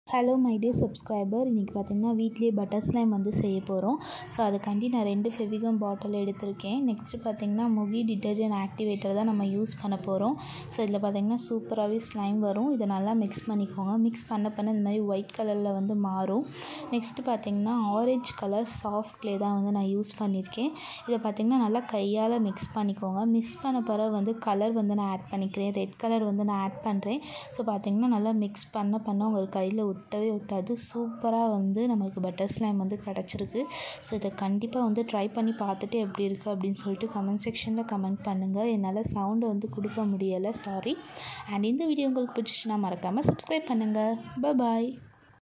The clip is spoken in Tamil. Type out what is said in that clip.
ஹலோ மை டே சப்ஸ்கிரைபர் இன்றைக்கி பார்த்திங்கன்னா வீட்லேயே பட்டர் ஸ்லைம் வந்து செய்ய போகிறோம் ஸோ அதுக்காண்டி நான் ரெண்டு ஃபெவிகம் பாட்டில் எடுத்திருக்கேன் நெக்ஸ்ட்டு பார்த்திங்கன்னா முகி டிட்டர்ஜென்ட் ஆக்டிவேட்டர் தான் நம்ம யூஸ் பண்ண போகிறோம் ஸோ இதில் பார்த்திங்கன்னா சூப்பராகவே ஸ்லைம் வரும் இதை நல்லா மிக்ஸ் பண்ணிக்கோங்க மிக்ஸ் பண்ண பண்ண இந்த மாதிரி ஒயிட் கலரில் வந்து மாறும் நெக்ஸ்ட்டு பார்த்திங்கன்னா ஆரஞ்ச் கலர் சாஃப்ட் க்ளே தான் வந்து நான் யூஸ் பண்ணியிருக்கேன் இதை பார்த்திங்கன்னா நல்லா கையால் மிக்ஸ் பண்ணிக்கோங்க மிக்ஸ் பண்ண பிறகு வந்து கலர் வந்து நான் ஆட் பண்ணிக்கிறேன் ரெட் கலர் வந்து நான் ஆட் பண்ணுறேன் ஸோ பார்த்திங்கன்னா நல்லா மிக்ஸ் பண்ண பண்ண உங்கள் கையில் ஒட்டவே ஒட்டாது சூப்பராக வந்து நம்மளுக்கு பட்டர் ஸ்லைம் வந்து கிடச்சிருக்கு ஸோ இதை கண்டிப்பாக வந்து ட்ரை பண்ணி பார்த்துட்டு எப்படி இருக்குது அப்படின்னு சொல்லிட்டு கமெண்ட் செக்ஷனில் கமெண்ட் பண்ணுங்கள் என்னால் சவுண்டு வந்து கொடுக்க முடியலை சாரி அண்ட் இந்த வீடியோ உங்களுக்கு பிடிச்சிச்சுன்னா மறக்காமல் சப்ஸ்கிரைப் பண்ணுங்கள் பாய்